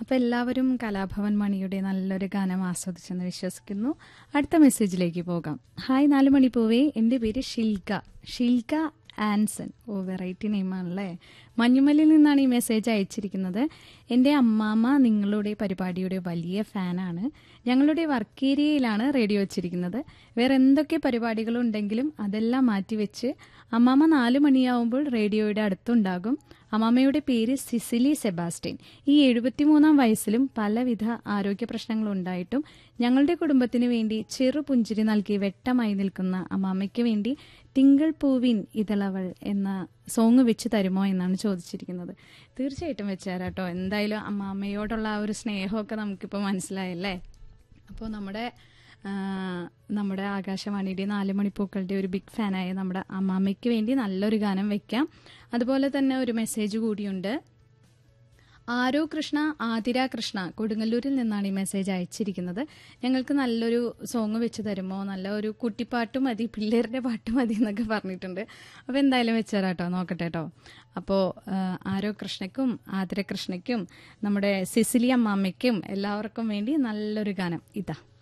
അപ്പോൾ എല്ലാവരും കലാഭവൻ മണിയുടെ നല്ലൊരു ഗാനം ആസ്വദിച്ചെന്ന് വിശ്വസിക്കുന്നു അടുത്ത മെസ്സേജിലേക്ക് പോകാം ഹായ് നാല് മണി പൂവേ എൻ്റെ പേര് ഷിൽക ഷിൽക ആൻസൺ ഓ വെറൈറ്റി നെയിമാണല്ലേ മഞ്ഞുമലിൽ നിന്നാണ് ഈ മെസ്സേജ് അയച്ചിരിക്കുന്നത് എൻ്റെ അമ്മാമ്മ നിങ്ങളുടെ പരിപാടിയുടെ വലിയ ഫാനാണ് ഞങ്ങളുടെ വർക്ക് ഏരിയയിലാണ് റേഡിയോ വെച്ചിരിക്കുന്നത് വേറെ എന്തൊക്കെ പരിപാടികളുണ്ടെങ്കിലും അതെല്ലാം മാറ്റിവെച്ച് അമ്മാമ്മ നാല് മണിയാവുമ്പോൾ റേഡിയോയുടെ അടുത്തുണ്ടാകും അമ്മാമ്മയുടെ പേര് സിസിലി സെബാസ്റ്റ്യൻ ഈ എഴുപത്തിമൂന്നാം വയസ്സിലും പലവിധ ആരോഗ്യ പ്രശ്നങ്ങളുണ്ടായിട്ടും ഞങ്ങളുടെ കുടുംബത്തിന് വേണ്ടി ചെറു പുഞ്ചിരി നൽകി വെട്ടമായി നിൽക്കുന്ന അമ്മാമ്മയ്ക്ക് വേണ്ടി തിങ്കൾ പൂവിൻ ഇതളവൾ എന്ന സോങ് വെച്ച് തരുമോ എന്നാണ് ചോദിച്ചിരിക്കുന്നത് തീർച്ചയായിട്ടും വെച്ചുതരാട്ടോ എന്തായാലും അമ്മാമ്മയോടുള്ള ആ ഒരു സ്നേഹമൊക്കെ നമുക്കിപ്പോൾ മനസ്സിലായല്ലേ അപ്പോൾ നമ്മുടെ ആ, നമ്മുടെ ആകാശവാണിയുടെ നാല് മണിപ്പൂക്കളുടെ ഒരു ബിഗ് ഫാനായ നമ്മുടെ അമ്മാമ്മയ്ക്ക് വേണ്ടി നല്ലൊരു ഗാനം വെക്കാം അതുപോലെ തന്നെ ഒരു മെസ്സേജ് കൂടിയുണ്ട് ആരോ കൃഷ്ണ ആതിര കൃഷ്ണ കൊടുങ്ങല്ലൂരിൽ നിന്നാണ് ഈ മെസ്സേജ് അയച്ചിരിക്കുന്നത് ഞങ്ങൾക്ക് നല്ലൊരു സോങ് വെച്ച് തരുമോ നല്ല ഒരു കുട്ടിപ്പാട്ട് മതി പിള്ളേരുടെ പാട്ട് മതി എന്നൊക്കെ പറഞ്ഞിട്ടുണ്ട് അപ്പോൾ എന്തായാലും വെച്ചുതരാട്ടോ നോക്കട്ടെ കേട്ടോ അപ്പോൾ ആരോ കൃഷ്ണയ്ക്കും ആതിര കൃഷ്ണയ്ക്കും നമ്മുടെ സിസിലി അമ്മാമ്മയ്ക്കും എല്ലാവർക്കും വേണ്ടി നല്ലൊരു ഗാനം ഇതാ